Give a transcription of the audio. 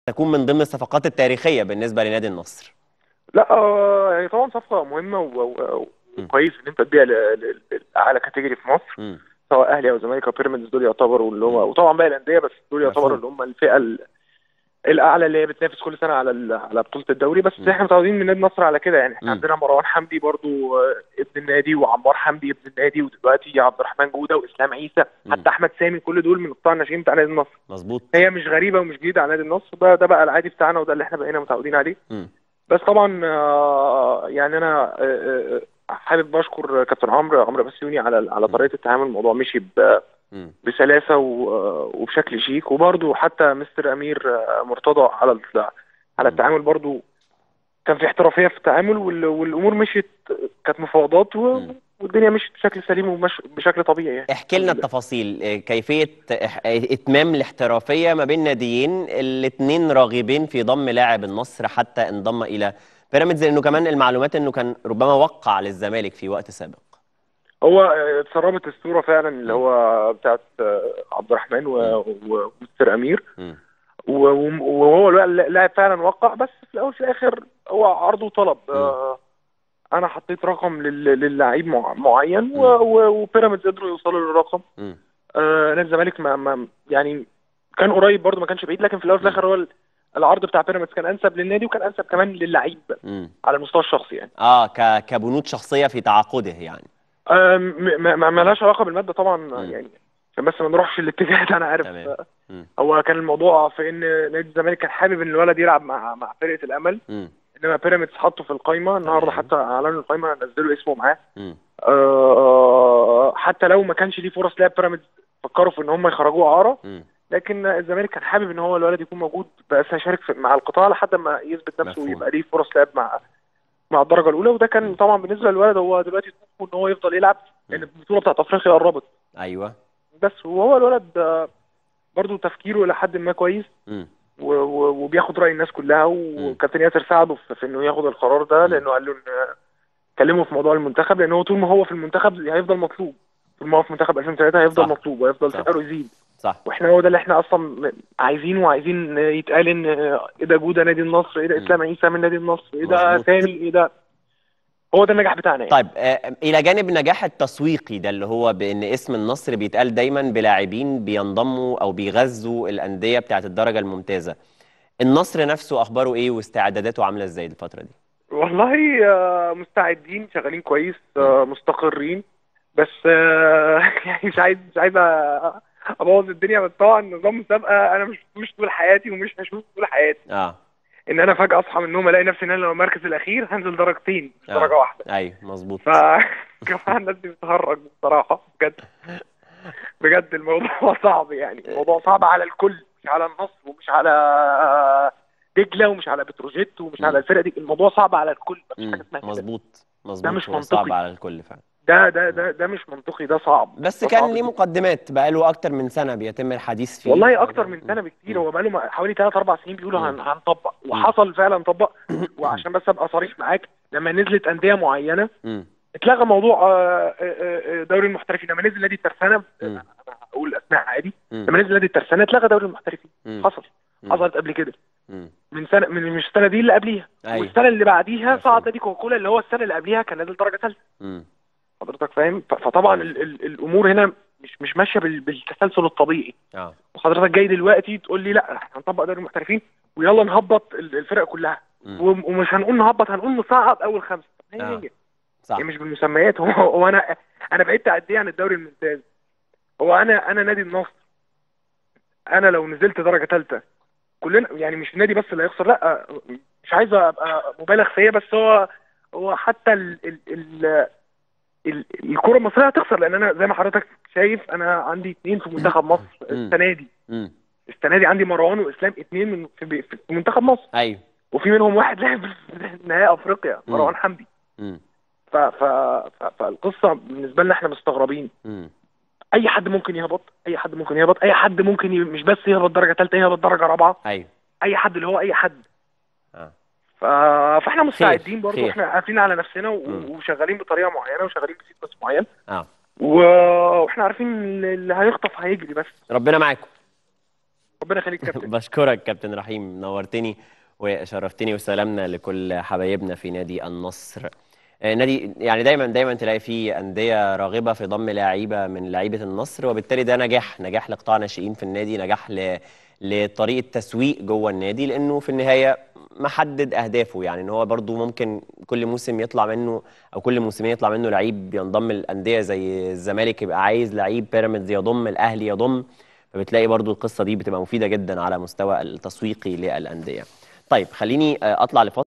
تكون من ضمن الصفقات التاريخيه بالنسبه لنادي النصر لا آه، هي طبعا صفقه مهمه و- و- م. وكويس ان انت تبيع ل- ل- لاعلى كاتيجوري في مصر مم. سواء اهلي او زمالك او بيراميدز دول يعتبروا اللي هو وطبعا باقي الانديه بس دول يعتبروا مفهوم. اللي هم الفئه ال- الاعلى اللي هي بتنافس كل سنه على ال- على بطوله الدوري بس م. احنا متعودين من نادي النصر على كده يعني احنا م. عندنا مروان حمدي برضو آه، ابن النادي وعمار حمدي ابن النادي ودلوقتي عبد الرحمن جوده واسلام عيسى م. حتى احمد سامي كل دول من قطاع الناشئين بتاع نادي النصر مظبوط هي مش غريبه ومش جديده على نادي النصر ده ده بقى العادي بتاعنا وده اللي احنا بقينا متعودين عليه مم. بس طبعا آه، يعني انا آه، آه، حابب اشكر كابتن عمرو عمرو بسيوني على على م. طريقه التعامل الموضوع مشي ب- مم. بسلاسه و- وبشكل شيك وبرده حتى مستر امير آه، مرتضى على ال- على م. التعامل برده كان في احترافيه في التعامل وال- والامور مشيت كانت مفاوضات و- م. والدنيا مشيت بشكل سليم ومش بشكل طبيعي يعني احكي لنا الحمد لله. التفاصيل إيه، كيفيه إح- اتمام الاحترافيه ما بين ناديين الاثنين راغبين في ضم لاعب النصر حتى انضم الى بيراميدز لانه كمان المعلومات انه كان ربما وقع للزمالك في وقت سابق هو آه، اتسربت الصوره فعلا اللي هو بتاعت آه، عبد الرحمن و- و- ومستر امير مم. و- و- وهو اللاعب فعلا وقع بس في الاول في الاخر هو عرض وطلب آه، انا حطيت رقم لل- للعيب مع- معين و- و- وبيراميدز قدروا يوصلوا للرقم مم. آه، نادي الزمالك ما ما يعني كان قريب برضه ما كانش بعيد لكن في الاول وفي الاخر هو ال- العرض بتاع بيراميدز كان انسب للنادي وكان انسب كمان للعيب مم. على المستوى الشخصي يعني اه ك... كبنود شخصيه في تعاقده يعني آه، م- ما ما- ما لهاش علاقه بالماده طبعا مم. يعني عشان بس ما نروحش الاتجاه ده انا عارف تمام. آه، مم. هو كان الموضوع في ان نادي الزمالك كان حابب ان الولد يلعب مع مع فرقه الامل مم. انما بيراميدز حطه في القايمه النهارده تمام. حتى اعلنوا القايمه نزلوا اسمه معاه مم. آه، حتى لو ما كانش ليه فرص لعب بيراميدز فكروا في ان هم يخرجوه اعاره مم. لكن الزمالك كان حابب ان هو الولد يكون موجود بس هيشارك في- مع القطاع لحد ما يثبت نفسه مفهوم. ويبقى ليه فرص لعب مع مع الدرجه الاولى وده كان طبعا بالنسبه للولد هو دلوقتي طموحه ان هو يفضل يلعب لان البطوله بتاعت افريقيا قربت ايوه بس وهو الولد آه، برضه تفكيره الى حد ما كويس مم. و- و- وبياخد راي الناس كلها وكابتن ياسر ساعده في في انه ياخد القرار ده لانه قال له ان كلمه في موضوع المنتخب لان هو طول ما هو في المنتخب هيفضل مطلوب طول ما هو في منتخب 2003 هيفضل صح. مطلوب وهيفضل صح. سعره يزيد صح واحنا هو ده اللي احنا اصلا م- عايزينه وعايزين يتقال ان ايه ده جوده نادي النصر ايه ده م. اسلام عيسى من نادي النصر ايه ده مظبوط. سامي ايه ده هو ده النجاح بتاعنا يعني طيب آه، الى جانب النجاح التسويقي ده اللي هو بان اسم النصر بيتقال دايما بلاعبين بينضموا او بيغذوا الانديه بتاعت الدرجه الممتازه النصر نفسه اخباره ايه واستعداداته عامله ازاي الفتره دي والله آه، مستعدين شغالين كويس آه، مستقرين بس آه، يعني مش عايز مش عايز أ- ابوظ الدنيا بس طبعا نظام مسابقه انا مش مش طول حياتي ومش هشوف طول حياتي اه ان انا فجاه اصحى من النوم الاقي نفسي ان انا لو المركز الاخير هنزل درجتين مش آه. درجه واحده ايوه مظبوط ف جماعه الناس دي بتهرج بصراحه بجد بجد الموضوع صعب يعني الموضوع صعب على الكل مش على النصر ومش على دجله ومش على بتروجيت ومش م. على الفرقه دي الموضوع صعب على الكل مفيش مم، حاجه اسمها كده مظبوط مظبوط مش هو صعب منطقي. على الكل فعلا ده ده ده ده مش منطقي ده صعب بس ده كان صعب ليه جداً. مقدمات بقاله اكتر من سنه بيتم الحديث فيه والله اكتر من سنه مم. بكتير هو بقاله حوالي 3 4 سنين بيقولوا مم. هن- هنطبق وحصل فعلا طبق وعشان بس ابقى صريح معاك لما نزلت انديه معينه مم. اتلغى موضوع آه، آه، آه، دوري المحترفين لما نزل نادي الترسانه مم. انا هقول اسماء عادي مم. لما نزل نادي الترسانه اتلغى دوري المحترفين مم. حصل مم. حصلت قبل كده مم. من سنه من مش السنه دي اللي قبليها أيوة. والسنه اللي بعديها مفهوم. صعد نادي كوكولا اللي هو السنه اللي قبليها كان نازل درجه ثالثه مم. حضرتك فاهم ف- فطبعا ال ال الامور هنا مش مش ماشيه بال- بالتسلسل الطبيعي اه وحضرتك جاي دلوقتي تقول لي لا احنا هنطبق دوري المحترفين ويلا نهبط ال- الفرق كلها مم. وم- ومش هنقول نهبط هنقول نصعد اول خمسه هي آه. هي صح هي مش بالمسميات هو, هو انا انا بعدت قد ايه عن الدوري الممتاز هو انا انا نادي النصر انا لو نزلت درجه ثالثه كلنا يعني مش النادي بس اللي هيخسر لا مش عايز ابقى مبالغ فيا بس هو هو حتى ال ال ال ال الكره المصريه هتخسر لان انا زي ما حضرتك شايف انا عندي اثنين في منتخب مصر السنه دي مم. السنه دي عندي مروان واسلام اثنين من في, في منتخب مصر ايوه وفي منهم واحد لعب في نهائي افريقيا مم. مروان حمدي مم. ف ف ف فالقصه بالنسبه لنا احنا مستغربين مم. اي حد ممكن يهبط اي حد ممكن يهبط اي حد ممكن ي... مش بس يهبط درجه ثالثه يهبط درجه رابعه ايوه اي حد اللي هو اي حد اه ف... فاحنا مستعدين برضه خير. احنا قافلين على نفسنا و... مم. وشغالين بطريقه معينه وشغالين بسيكونس معين اه و... واحنا عارفين اللي هيخطف هيجري بس ربنا معاكم ربنا يخليك يا كابتن بشكرك كابتن رحيم نورتني وشرفتني وسلامنا لكل حبايبنا في نادي النصر آه، نادي يعني دايما دايما تلاقي فيه أندية راغبة في ضم لعيبة من لعيبة النصر وبالتالي ده نجاح نجاح لقطاع ناشئين في النادي نجاح ل... لطريقة تسويق جوه النادي لأنه في النهاية محدد أهدافه يعني إن هو برضو ممكن كل موسم يطلع منه أو كل موسمين يطلع منه لعيب ينضم الأندية زي الزمالك يبقى عايز لعيب بيراميدز يضم الأهلي يضم فبتلاقي برضو القصة دي بتبقى مفيدة جدا على مستوى التسويقي للأندية طيب خليني آه، أطلع لفاصل